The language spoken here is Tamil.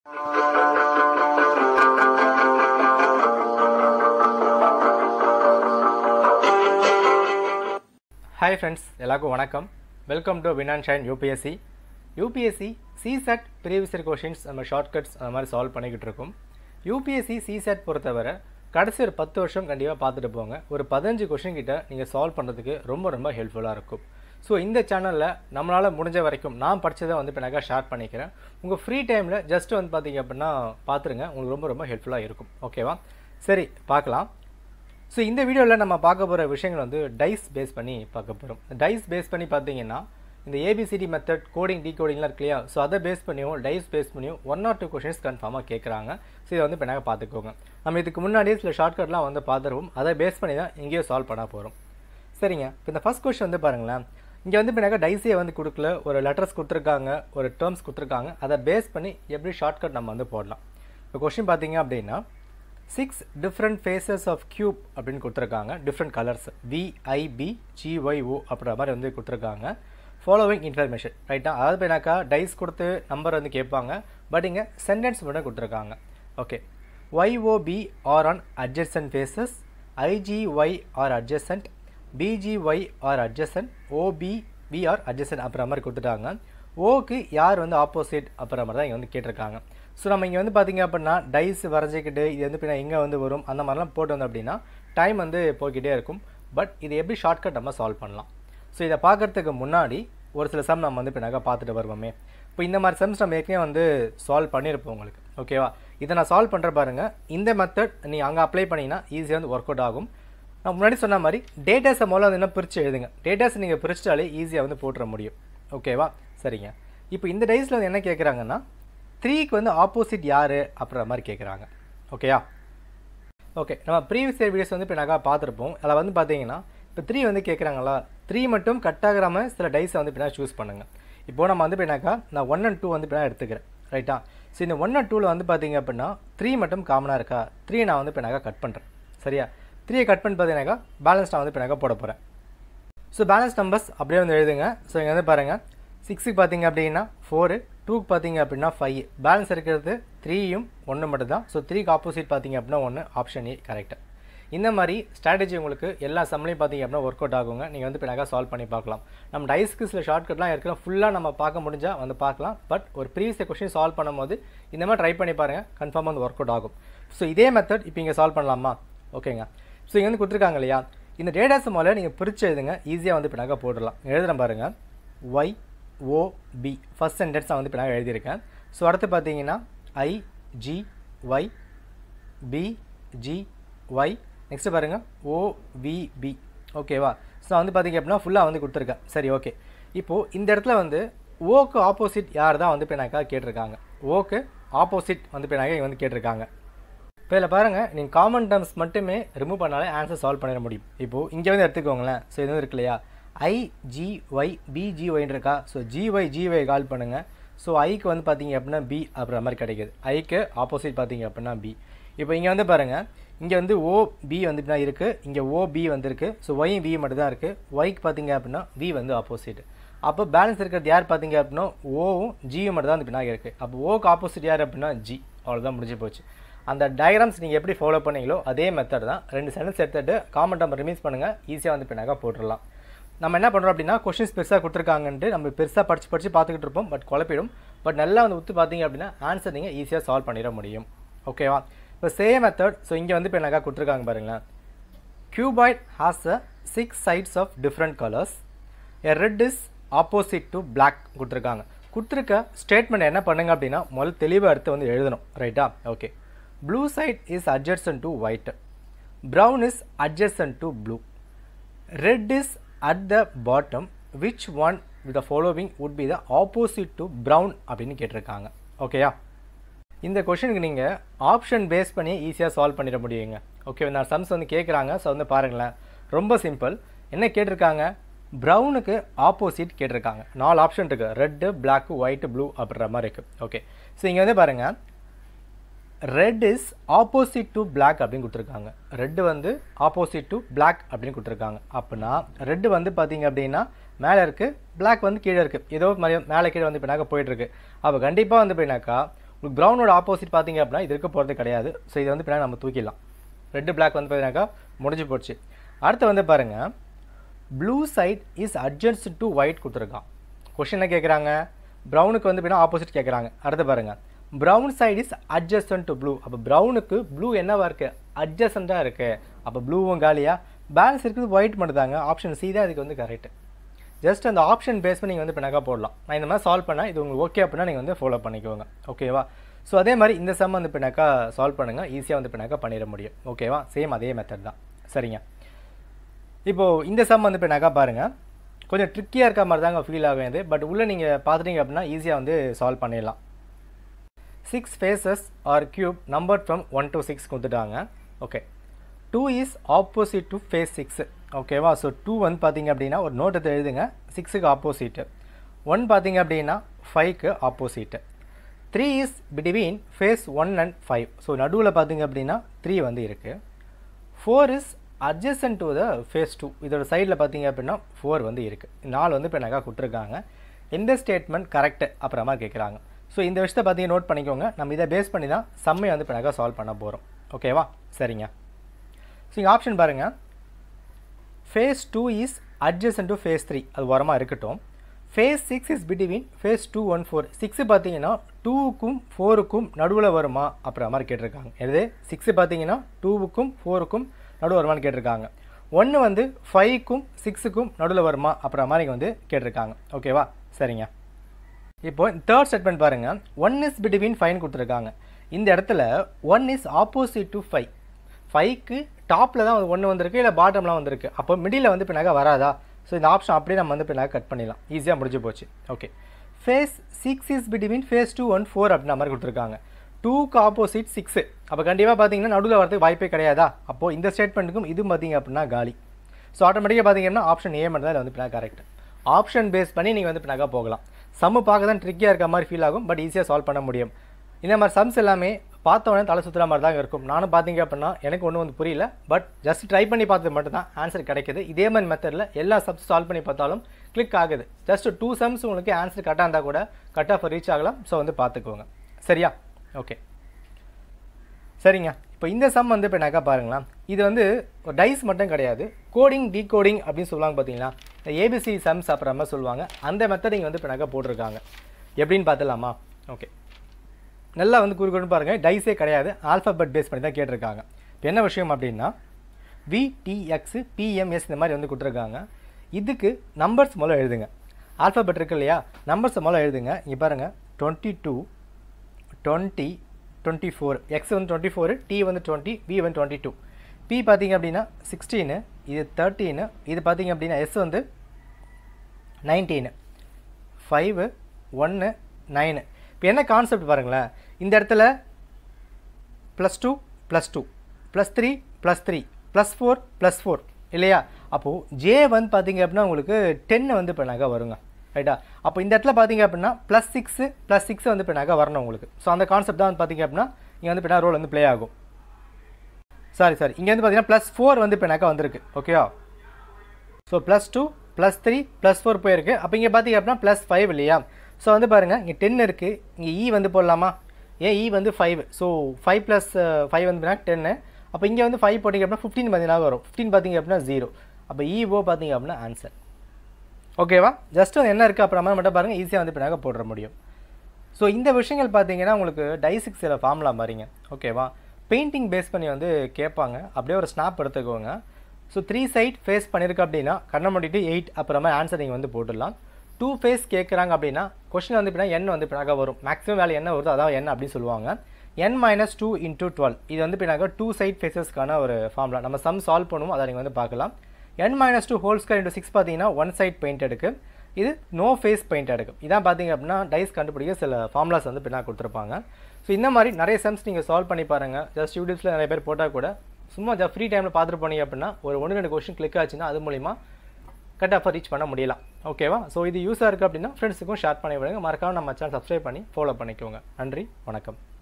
ஹாய் ஃப்ரெண்ட்ஸ் எல்லாருக்கும் வணக்கம் welcome to Win and Shine UPSC UPSC CSAT previous year questions நம்ம ஷார்ட்கட்ஸ் அந்த மாதிரி சால்வ் பண்ணிக்கிட்டு இருக்கோம் யூபிஎஸ்சி சிசெட் பொறுத்தவரை கடைசி ஒரு பத்து வருஷம் கண்டிப்பாக பார்த்துட்டு போங்க ஒரு பதினஞ்சு கொஷின் கிட்ட நீங்கள் சால்வ் பண்ணுறதுக்கு ரொம்ப ரொம்ப ஹெல்ப்ஃபுல்லாக இருக்கும் ஸோ இந்த சேனலில் நம்மளால் முடிஞ்ச வரைக்கும் நான் படித்ததை வந்து இப்போ நான் ஷேர் பண்ணிக்கிறேன் உங்கள் ஃப்ரீ டைமில் ஜஸ்ட் வந்து பார்த்தீங்க அப்படின்னா பார்த்துருங்க உங்களுக்கு ரொம்ப ரொம்ப ஹெல்ப்ஃபுல்லாக இருக்கும் ஓகேவா சரி பார்க்கலாம் ஸோ இந்த வீடியோவில் நம்ம பார்க்க போகிற விஷயங்கள் வந்து டைஸ் பேஸ் பண்ணி பார்க்க போகிறோம் டைஸ் பேஸ் பண்ணி பார்த்தீங்கன்னா இந்த ஏபிசிடி மெத்தட் கோடிங் டீகோடிங்லாம் இருக்கு இல்லையா ஸோ அதை பேஸ் பண்ணியும் டைஸ் பேஸ் பண்ணியும் ஒன் ஆர் டூ கொஷின்ஸ் கன்ஃபார்மாக கேட்குறாங்க ஸோ இதை வந்து இப்போ நாங்கள் பார்த்துக்கோங்க நம்ம இதுக்கு முன்னாடியே சில ஷார்ட்கட்லாம் வந்து பார்த்துருவோம் அதை பேஸ் பண்ணி தான் இங்கேயும் சால்வ் பண்ண போகிறோம் சரிங்க இப்போ இந்த ஃபஸ்ட் கொஷின் வந்து பாருங்களேன் இங்கே வந்து இப்போ டைஸே வந்து கொடுக்கல ஒரு லெட்டர்ஸ் கொடுத்துருக்காங்க ஒரு டேர்ம்ஸ் கொடுத்துருக்காங்க அதை பேஸ் பண்ணி எப்படி ஷார்ட்கட் நம்ம வந்து போடலாம் இப்போ கொஷின் பார்த்தீங்க அப்படின்னா six different faces of cube அப்படின்னு கொடுத்துருக்காங்க டிஃப்ரெண்ட் கலர்ஸ் விஐபி ஜிஒய்ஓ அப்படின்ற மாதிரி வந்து கொடுத்துருக்காங்க ஃபாலோவிங் இன்ஃபர்மேஷன் ரைட்டா அதாவது போய்னாக்கா டைஸ் கொடுத்து நம்பர் வந்து கேட்பாங்க பட் இங்கே சென்டென்ஸ் மட்டும் கொடுத்துருக்காங்க okay YOP are on adjacent faces IGY are adjacent BGY are adjacent OB V are adjacent அப்புற மாதிரி கொடுத்துட்டாங்க ஓக்கு யார் வந்து ஆப்போசிட் அப்புறம் மாதிரி தான் இங்கே வந்து கேட்டிருக்காங்க ஸோ நம்ம இங்கே வந்து பார்த்திங்க அப்படின்னா டைஸ் வரைஞ்சிக்கிட்டு இது வந்து பின்னா எங்கே வந்து வரும் அந்த மாதிரிலாம் போட்டு வந்தோம் அப்படின்னா டைம் வந்து போய்கிட்டே இருக்கும் பட் இது எப்படி ஷார்ட்கட் நம்ம சால்வ் பண்ணலாம் ஸோ இதை பார்க்குறதுக்கு முன்னாடி ஒரு சில சம் நம்ம வந்து பின்னாக பார்த்துட்டு வருவோமே இப்போ இந்த மாதிரி சம்ஸ் நம்ம ஏற்கனவே வந்து சால்வ் பண்ணியிருப்போம் உங்களுக்கு ஓகேவா இதை நான் சால்வ் பண்ணுற பாருங்கள் இந்த மெத்தட் நீங்கள் அங்கே அப்ளை பண்ணிங்கன்னா ஈஸியாக வந்து ஒர்க் அவுட் ஆகும் நான் முன்னாடி சொன்ன மாதிரி டேட்டாஸை முதல்ல வந்து என்ன பிரித்து எழுதுங்க டேட்டாஸ் நீங்கள் பிரிச்சிட்டாலே ஈஸியாக வந்து போட்டுற முடியும் ஓகேவா சரிங்க இப்போ இந்த டைஸில் வந்து என்ன கேட்குறாங்கன்னா த்ரீக்கு வந்து ஆப்போசிட் யார் அப்படின்ற மாதிரி கேட்குறாங்க ஓகேயா ஓகே நம்ம ப்ரீவியஸ் இயர் வீடியோஸ் வந்து இப்போ நாங்கள் பார்த்துருப்போம் அதில் வந்து பார்த்தீங்கன்னா இப்போ த்ரீ வந்து கேட்குறாங்களா த்ரீ மட்டும் கட் ஆகாமல் சில டைஸை வந்து இப்போ சூஸ் பண்ணுங்கள் இப்போ நம்ம வந்து இப்போனாக்கா நான் ஒன் அண்ட் டூ வந்து இப்போ எடுத்துக்கிறேன் ரைட்டா ஸோ இந்த ஒன் அண்ட் டூவில் வந்து பார்த்தீங்க அப்படின்னா த்ரீ மட்டும் காமனாக இருக்கா த்ரீ நான் வந்து இப்போ நாங்கள் கட் பண்ணுறேன் சரியா த்ரீயை கட் பண்ணி பார்த்தீங்கன்னாக்கா பேலன்ஸ் நான் வந்து இப்போ நாங்கள் போட போகிறேன் ஸோ பேலன்ஸ் நம்பர்ஸ் அப்படியே வந்து எழுதுங்க ஸோ இங்கே வந்து பாருங்கள் சிக்ஸுக்கு பார்த்தீங்க அப்படின்னா ஃபோரு டூக்கு பார்த்தீங்க அப்படின்னா ஃபைவ் பேலன்ஸ் இருக்கிறது த்ரீயும் ஒன்று மட்டும் தான் ஸோ த்ரீக்கு ஆப்போசிட் பார்த்தீங்க அப்படின்னா ஒன்று ஆப்ஷன் ஏ கரெக்ட் இந்த மாதிரி ஸ்ட்ராட்டஜி உங்களுக்கு எல்லா சம்லையும் பார்த்தீங்க அப்படின்னா ஒர்க் அவுட் ஆகுங்க நீங்கள் வந்து இப்போ சால்வ் பண்ணி பார்க்கலாம் நம்ம டைஸ்க்கு சில ஷார்ட்கட்லாம் இருக்கிற ஃபுல்லாக நம்ம பார்க்க முடிஞ்சால் வந்து பார்க்கலாம் பட் ஒரு ப்ரீவியஸ் கொஷின் சால்வ் பண்ணும்போது இந்த மாதிரி ட்ரை பண்ணி பாருங்கள் கன்ஃபார்மாக வந்து ஒர்க் அவுட் ஆகும் ஸோ இதே மெத்தட் இப்போ இங்கே சால்வ் பண்ணலாமா ஓகேங்க ஸோ இங்கே வந்து கொடுத்துருக்காங்க இல்லையா இந்த டேட்டாஸ் முதல்ல நீங்கள் பிரித்து எழுதுங்க ஈஸியாக வந்து இப்போ நாங்கள் போடலாம் எழுதுகிறேன் பாருங்கள் ஒய் ஓபி ஃபஸ்ட் சென்டென்ஸ் நான் வந்து இப்போ நான் எழுதியிருக்கேன் ஸோ அடுத்து பார்த்தீங்கன்னா I G Y B G Y next பாருங்கள் ஓவிபி ஓகேவா ஸோ வந்து பார்த்தீங்க அப்படின்னா ஃபுல்லாக வந்து கொடுத்துருக்கேன் சரி ஓகே இப்போது இந்த இடத்துல வந்து ஓக்கு ஆப்போசிட் யார் தான் வந்து இப்போ எனக்காக கேட்டிருக்காங்க ஓக்கு ஆப்போசிட் வந்து இப்போ எனக்கு வந்து கேட்டிருக்காங்க இப்போ இதில் பாருங்கள் நீங்கள் காமன் டேர்ம்ஸ் மட்டுமே ரிமூவ் பண்ணாலே ஆன்சர் சால்வ் பண்ணிட முடியும் இப்போது இங்கே வந்து எடுத்துக்கோங்களேன் ஸோ இது வந்து இருக்கு இல்லையா ஐஜிஒய் பிஜிஒய்னு இருக்கா ஸோ ஜிஒய் ஜிஒய் கால் பண்ணுங்கள் ஸோ ஐக்கு வந்து பார்த்தீங்க அப்படின்னா பி அப்படின்ற மாதிரி கிடைக்கிது ஐக்கு ஆப்போசிட் பார்த்தீங்க அப்படின்னா பி இப்போ இங்கே வந்து பாருங்கள் இங்கே வந்து ஓ பி வந்து தான் இருக்குது இங்கே ஓ பி வந்துருக்கு ஸோ ஒயும் பி மட்டும் தான் இருக்குது ஒய்க்கு பார்த்தீங்க அப்படின்னா பி வந்து ஆப்போசிட் அப்போ பேலன்ஸ் இருக்கிறது யார் பார்த்தீங்க அப்படின்னா ஓவும் ஜியும் மட்டும் தான் பின்னாக இருக்குது அப்போ ஓக்கு ஆப்போசிட் யார் அப்படின்னா ஜி அவ்வளோதான் முடிஞ்சு போச்சு அந்த டயக்ராம்ஸ் நீங்கள் எப்படி ஃபாலோ பண்ணீங்களோ அதே மெத்தட் தான் ரெண்டு சென்டென்ஸ் எடுத்துகிட்டு காமன் நம்பர் ரிமீஸ் பண்ணுங்கள் ஈஸியாக வந்து பின்னாக போட்டுடலாம் நம்ம என்ன பண்ணுறோம் அப்படின்னா கொஷின்ஸ் பெருசாக கொடுத்துருக்காங்கன்ட்டு நம்ம பெருசாக படித்து படித்து பார்த்துக்கிட்டு இருப்போம் பட் குழப்பிடும் பட் நல்லா வந்து ஒத்து பார்த்தீங்க அப்படின்னா ஆன்சர் நீங்கள் ஈஸியாக சால்வ் பண்ணிட முடியும் ஓகேவா இப்போ சேம் மெத்தட் ஸோ இங்கே வந்து இப்போ எனக்கா கொடுத்துருக்காங்க பாருங்களேன் cuboid has a six sides of different colours a red is opposite to black கொடுத்துருக்காங்க கொடுத்துருக்க ஸ்டேட்மெண்ட் என்ன பண்ணுங்க அப்படின்னா முதல்ல தெளிவாக எடுத்து வந்து எழுதணும் ரைட்டா okay blue side is adjacent to white brown is adjacent to blue red is at the bottom which one with the following would be the opposite to brown அப்படின்னு கேட்டிருக்காங்க ஓகேயா இந்த கொஷனுக்கு நீங்கள் ஆப்ஷன் பேஸ் பண்ணி ஈஸியாக சால்வ் பண்ணிட முடியுங்க ஓகே நான் சம்ஸ் வந்து கேட்குறாங்க ஸோ வந்து பாருங்களேன் ரொம்ப சிம்பிள் என்ன கேட்டிருக்காங்க ப்ரௌனுக்கு ஆப்போசிட் கேட்டிருக்காங்க நாலு ஆப்ஷன் இருக்குது ரெட்டு பிளாக்கு ஒயிட்டு ப்ளூ அப்படின்ற மாதிரி இருக்குது ஓகே ஸோ இங்கே வந்து பாருங்கள் red is opposite to black அப்படின்னு கொடுத்துருக்காங்க ரெட்டு வந்து ஆப்போசிட் டு பிளாக் அப்படின்னு கொடுத்துருக்காங்க அப்படின்னா ரெட்டு வந்து பார்த்தீங்க அப்படின்னா மேலே இருக்குது பிளாக் வந்து கீழே இருக்குது ஏதோ மாதிரி மேலே கீழே வந்து பின்னாக்க போயிட்டுருக்கு அப்போ கண்டிப்பாக வந்து பின்னாக்கா உங்களுக்கு ப்ரௌனோட ஆப்போசிட் பார்த்தீங்க அப்படின்னா இது இருக்க போகிறது கிடையாது ஸோ இதை வந்து பின்னாடி நம்ம தூக்கிடலாம் ரெட்டு பிளாக் வந்து பார்த்தீங்கன்னாக்கா முடிஞ்சு போச்சு அடுத்து வந்து பாருங்கள் blue side is adjust to white கொடுத்துருக்கான் கொஷின் என்ன கேட்குறாங்க ப்ரௌனுக்கு வந்து பின்னா ஆப்போசிட் கேட்குறாங்க அடுத்து பாருங்கள் brown side is adjacent to blue அப்போ ப்ரௌனுக்கு ப்ளூ என்னவா இருக்குது அட்ஜஸ்டண்ட்டாக இருக்குது அப்போ ப்ளூவும் காலியா பேலன்ஸ் இருக்குது ஒயிட் மட்டும் தாங்க ஆப்ஷன் சி தான் இதுக்கு வந்து கரெக்ட் ஜஸ்ட் அந்த ஆப்ஷன் பேஸ் பண்ணி நீங்கள் வந்து பின்னாக்கா போடலாம் நான் இந்த மாதிரி சால்வ் பண்ணால் இது உங்களுக்கு ஓகே அப்படின்னா நீங்கள் வந்து ஃபாலோ பண்ணிக்கோங்க ஓகேவா ஸோ அதே மாதிரி இந்த சம் வந்து பின்னாக்கா சால்வ் பண்ணுங்கள் ஈஸியாக வந்து பின்னாக்கா பண்ணிட முடியும் ஓகேவா சேம் அதே மெத்தட் தான் சரிங்க இப்போது இந்த சம் வந்து பின்னாக்கா பாருங்கள் கொஞ்சம் ட்ரிக்கியாக இருக்க மாதிரி தாங்க ஃபீல் ஆகுது பட் உள்ளே நீங்கள் பார்த்துட்டீங்க அப்படின்னா ஈஸியாக வந்து சால்வ் பண்ணிடலாம் six faces are cube number from one to six கொடுத்துட்டாங்க okay two is opposite to face six ஓகேவா ஸோ டூ வந்து பார்த்தீங்க அப்படின்னா ஒரு நோட் எடுத்து எழுதுங்க சிக்ஸுக்கு ஆப்போசிட்டு ஒன் பார்த்தீங்க அப்படின்னா ஃபைவ்க்கு opposite three is between face one and five so நடுவில் பார்த்தீங்க அப்படின்னா த்ரீ வந்து இருக்குது four is adjacent to the face two இதோட சைடில் பார்த்தீங்க அப்படின்னா ஃபோர் வந்து இருக்குது நாலு வந்து இப்போ நகா கொடுத்துருக்காங்க எந்த ஸ்டேட்மெண்ட் கரெக்டு அப்புறமா கேட்குறாங்க ஸோ இந்த விஷயத்தை பார்த்தீங்க நோட் பண்ணிக்கோங்க நம்ம இதை பேஸ் பண்ணி தான் செம்மையை வந்து இப்போ நகா சால்வ் பண்ண போகிறோம் ஓகேவா சரிங்க ஸோ இங்கே ஆப்ஷன் பாருங்கள் face two is adjacent to face three அது உரமாக இருக்கட்டும் face six is between face two one four six பார்த்தீங்கன்னா டூவுக்கும் ஃபோருக்கும் நடுவில் வருமா அப்புறம் மாதிரி கேட்டிருக்காங்க எது சிக்ஸு பார்த்தீங்கன்னா டூவுக்கும் ஃபோருக்கும் நடுவில் வருமானு கேட்டிருக்காங்க ஒன்று வந்து ஃபைவ்க்கும் சிக்ஸுக்கும் நடுவில் வருமா அப்புறம் மாதிரி வந்து கேட்டிருக்காங்க ஓகேவா சரிங்க இப்போ தேர்ட் ஸ்டேட்மெண்ட் பாருங்கள் ஒன் இஸ் பிட்வீன் ஃபைன் கொடுத்துருக்காங்க இந்த இடத்துல one is opposite to five ஃபைவ்க்கு டாப்பில் தான் ஒன்று வந்திருக்கு இல்லை பாட்டம்லாம் வந்திருக்கு அப்போ மிடில் வந்து பின்னாக வராதா ஸோ இந்த ஆப்ஷன் அப்படியே நம்ம வந்து பின்னாக கட் பண்ணிடலாம் ஈஸியாக முடிஞ்சு போச்சு okay face six is between face two one four அப்படின்ற மாதிரி கொடுத்துருக்காங்க டூக்கு ஆப்போசிட் சிக்ஸு அப்போ கண்டிப்பாக பார்த்தீங்கன்னா நடுவில் வரதுக்கு வாய்ப்பே கிடையாதா அப்போது இந்த ஸ்டேட்மெண்ட்டுக்கும் இது பார்த்தீங்க அப்படின்னா காலி ஸோ ஆட்டோமேட்டிக்காக பார்த்தீங்கன்னா ஆப்ஷன் ஏ மட்டும் தான் வந்து பின்னா கரெக்ட் ஆப்ஷன் பேஸ் பண்ணி நீங்கள் வந்து பின்னாக போகலாம் சம்மு பார்க்க தான் ட்ரிக்கியாக இருக்க மாதிரி ஃபீல் ஆகும் பட் ஈஸியாக சால்வ் பண்ண முடியும் இந்த மாதிரி சம்ஸ் எல்லாமே பார்த்த உடனே தலை சுற்றுற மாதிரி தாங்க இருக்கும் நானும் பார்த்தீங்க அப்படின்னா எனக்கு ஒன்றும் வந்து புரியல பட் ஜஸ்ட் ட்ரை பண்ணி பார்த்தது மட்டும் தான் ஆன்சர் கிடைக்குது இதே மாதிரி மெத்தடில் எல்லா சம்ஸ் சால்வ் பண்ணி பார்த்தாலும் கிளிக் ஆகுது ஜஸ்ட் டூ சம்ஸ் உங்களுக்கு ஆன்சர் கரெக்டாக இருந்தால் கூட கட் ஆஃப் ரீச் ஆகலாம் ஸோ வந்து பார்த்துக்கோங்க சரியா ஓகே சரிங்க இப்போ இந்த சம் வந்து இப்போ நக்கா பாருங்களேன் இது வந்து ஒரு டைஸ் மட்டும் கிடையாது கோடிங் டீகோடிங் அப்படின்னு சொல்லுவாங்க பார்த்தீங்களா இந்த ஏபிசி சம்ஸ் அப்புறமா சொல்லுவாங்க அந்த மெத்தட் இங்கே வந்து இப்போ நக்கா போட்டிருக்காங்க எப்படின்னு பார்த்துலாமா ஓகே நல்லா வந்து குறிக்கோள்னு பாருங்கள் டைஸே கிடையாது ஆல்ஃபபெட் பேஸ் பண்ணி தான் கேட்டிருக்காங்க இப்போ என்ன விஷயம் அப்படின்னா விடிஎக்ஸ் பிஎம்எஸ் இந்த மாதிரி வந்து கொடுத்துருக்காங்க இதுக்கு நம்பர்ஸ் முதல்ல எழுதுங்க ஆல்ஃபபெட் இருக்கு இல்லையா நம்பர்ஸை முதல்ல எழுதுங்க இங்கே பாருங்கள் twenty two twenty twenty four X வந்து டுவெண்ட்டி ஃபோரு டி வந்து டுவெண்ட்டி வி வந்து டுவெண்ட்டி டூ பி பார்த்தீங்க அப்படின்னா சிக்ஸ்டீனு இது தேர்ட்டீனு இது பார்த்தீங்க அப்படின்னா எஸ் வந்து நைன்டீனு ஃபைவு ஒன்று நைனு இப்போ என்ன கான்செப்ட் பாருங்களேன் இந்த இடத்துல plus two plus two plus three plus three plus four plus four இல்லையா அப்போது ஜே வந்து பார்த்தீங்க அப்படின்னா உங்களுக்கு டென்னு வந்து இப்போ நகை வருங்க ரைட்டா அப்போ இந்த இடத்துல பார்த்தீங்க அப்படின்னா ப்ளஸ் சிக்ஸு ப்ளஸ் சிக்ஸ் வந்து இப்போ நகை வரணும் உங்களுக்கு ஸோ அந்த கான்செப்ட் தான் வந்து பார்த்தீங்க அப்படின்னா இங்கே வந்து இப்போ ரோல் வந்து ப்ளே ஆகும் சாரி சாரி இங்கே வந்து பார்த்தீங்கன்னா ப்ளஸ் ஃபோர் வந்து இப்போ நகை வந்திருக்கு ஓகேவா so plus two plus three plus four போயிருக்கு அப்போ இங்கே பார்த்தீங்க அப்படின்னா ப்ளஸ் ஃபைவ் இல்லையா ஸோ வந்து பாருங்கள் இங்கே டென் இருக்குது இங்கே இ வந்து போடலாமா ஏன் இ வந்து five so five plus five வந்து டென்னு அப்போ இங்கே வந்து ஃபைவ் போட்டிங்க அப்படின்னா ஃபிஃப்டின் பார்த்தீங்கன்னா வரும் ஃபிஃப்டின் பார்த்தீங்க அப்படின்னா ஜீரோ அப்போ இஓ பார்த்தீங்க அப்படின்னா ஆன்சர் ஓகேவா ஜஸ்ட் என்ன இருக்குது அப்புறமா மட்டும் பாருங்கள் ஈஸியாக வந்து பின்னாக போட முடியும் ஸோ இந்த விஷயங்கள் பார்த்தீங்கன்னா உங்களுக்கு டைசிக்ஸ் சில ஃபார்முலா மாதிரிங்க ஓகேவா பெயிண்டிங் பேஸ் பண்ணி வந்து கேட்பாங்க அப்படியே ஒரு ஸ்னாப் எடுத்துக்கோங்க ஸோ த்ரீ சைட் ஃபேஸ் பண்ணியிருக்கு அப்படின்னா கண்ணை மூடிட்டு எயிட் அப்புறமா ஆன்சர் நீங்கள் வந்து போட்டுடலாம் டூ ஃபேஸ் கேட்குறாங்க அப்படின்னா கொஷின் வந்து இப்படின்னா என் வந்து பின்னாக வரும் மேக்ஸிமம் வேலை என்ன வருதோ அதான் என் அப்படின்னு சொல்லுவாங்க N minus two into twelve இது வந்து பின்னாக டூ சைட் ஃபேஸஸ்க்கான ஒரு ஃபார்முலா நம்ம சம் சால்வ் பண்ணுவோம் அதை நீங்கள் வந்து பார்க்கலாம் N minus two whole square into six பார்த்தீங்கன்னா ஒன் சைட் பெயிண்ட் எடுக்கு இது நோ ஃபேஸ் பெயிண்ட் எடுக்கும் இதான் பார்த்தீங்க அப்படின்னா டைஸ் கண்டுபிடிக்க சில ஃபார்முலாஸ் வந்து பின்னா கொடுத்துருப்பாங்க ஸோ இந்த மாதிரி நிறைய சம்ஸ் நீங்கள் சால்வ் பண்ணி பாருங்கள் ஜஸ்ட் யூடியூப்ஸில் நிறைய பேர் போட்டால் கூட சும்மா ஜஸ்ட் ஃப்ரீ டைமில் பார்த்துட்டு போனீங்க அப்படின்னா ஒரு ஒன்று ரெண்டு கொஷின் கிளிக் ஆச்சுன்னா அது மூலிமா கட் ஆஃபாக ரீச் பண்ண முடியலாம் ஓகேவா ஸோ இது யூஸாக இருக்குது அப்படின்னா ஃப்ரெண்ட்ஸுக்கும் ஷேர் பண்ணி விடுங்க மறக்காம நம்ம சேனல் சப்ஸ்கிரைப் பண்ணி ஃபாலோ பண்ணிக்கோங்க நன்றி வணக்கம்